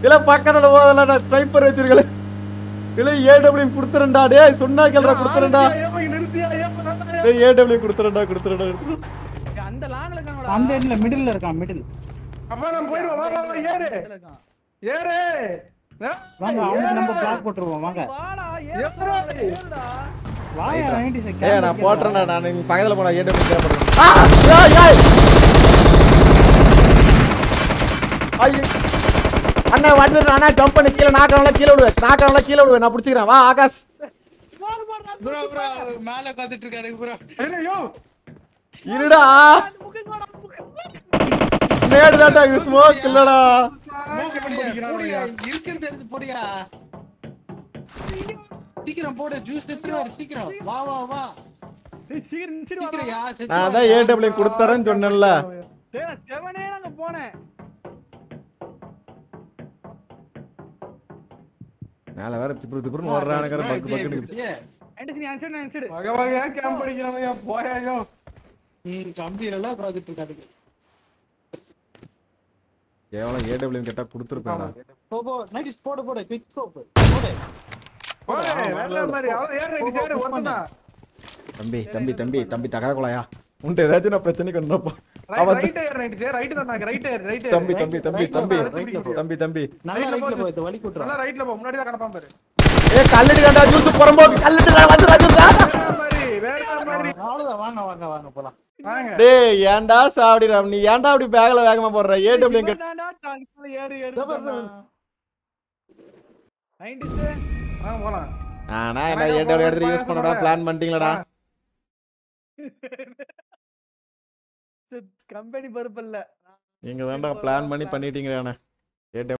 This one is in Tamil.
இல்ல பக்கத்துல போதல நான் ஸ்னைப்பர் வச்சிருக்கல இல்ல ஏடபிள்யூ கொடுத்துறேன்டா டேய் சொன்னா கேள்றா கொடுத்துறேன்டா ஏன் நிறுத்தியா ஏன் பண்ணாதா? டேய் ஏடபிள்யூ கொடுத்துறேன்டா கொடுத்துறேன்டா அந்த லாங்ல இருக்காங்கடா அந்த எண்ட்ல மிடில்ல இருக்கான் மிடில் அப்பா நான் போயிடுவோம் வா வா வா ஏறு இதுல இருக்கான். ஏறு ஆ, வாங்க அவனுக்கு நம்ம ஏறு. பிளாக் போட்டுருவோம் வாங்க வாடா ஏறுடா. ஏறுடா ஏறுடா வாயா நைன்டி செகண்ட் ஏய் நான் போட்டுறேன்டா நான் இங்க பக்கத்துல போனா ஏடபிள்யூ தேவைப்படுது ஆ ஏய் ஏய் ஐயோ அண்ணா வந்துடுறேன் அண்ணா ஜம்ப் பண்ணி கீழே நாக்கறனால கீழே விடுவேன் நாக்கறனால கீழே விடுவேன் நான் பிடிச்சிக்கிறேன் வா ஆகாஷ் ப்ரோ ப்ரோ மேல காத்துட்டு இருக்காரு ப்ரோ ஐயோ இருடா நேடு தான்டா இது ஸ்மோக் இல்லடா படிக்கிறானுங்க. இருக்கிறது எடுத்து போடியா சீக்கிரம் போடு ஜூஸ் எடுத்துட்டு வர சீக்கிரம் வா வா வா டேய், சீக்கிரம் நிச்சிரு சீக்கிரம் வாடா யா செத்து நான் தான் ஏடபிள்யூ கொடுத்துறேன்னு சொன்னேன்ல டேய் நான் செவனே அங்க போனேன் மேல வேற திப்பு திப்புன்னு ஓடுறானுங்கிற பக்கு பக்குன்னு ஏ, ஆண்டசி நீ அன்சைடு நான் அன்சைடு வகை வகையா கேம்ப் அடிக்கிறானுங்க போயாயோ ம் கம்பி எல்லாம் ப்ராஜெக்ட் இருக்காது கேவலம் ஏடபிள்யூ கேட்டா கொடுத்துருப்பேன்டா போ போ நைட் போடு போடு குவிக் ஸ்கோப் போடு போய் வேற மாதிரி அவன் ஏறு நீ ஏறு ஒருத்தனா தம்பி தம்பி தம்பி தம்பி தகர குழாயா உன்ட்ட ஏதாச்சும் நான் பிரச்சனைக்கு வந்தப்போ ரைட் அவன் ரைட் ஏறு ரைட் சே ரைட் தான் நான் ரைட் ஏறு ரைட் ஏறு தம்பி தம்பி தம்பி தம்பி ரைட்ல போ. தம்பி தம்பி நல்லா Rightல ரைட்ல போ. போய் வலி கூட்டுறா நல்லா ரைட்ல போ முன்னாடி தான் கடப்பான் பாரு ஏ கல்லடி தாண்டா ஜூஸ் புறம்போக்கு கல்லடி தான் வந்து ராஜா வேற மாதிரி வேற மாதிரி அவ்வளவுதான் வாங்க வாங்க வாங்க போலாம் வாங்க டேய் ஏன்டா சாவடிடா நீ ஏன்டா அப்படி பேக்ல வேகமா போடுற ஏடபிள்யூ கேட்ட தான்டா டாங்ஸ்ல ஏறு ஏறு இதோ பாரு, நைன்டிஸ் வாங்க போலாம் ஆனா என்ன ஏடபிள்யூ எடுத்து யூஸ் பண்ணடா பிளான் பண்ணிட்டீங்களடா கம்பெனி பருப்பு இல்ல நீங்க தான்டா பிளான் பண்ணி பண்ணிட்டீங்கடா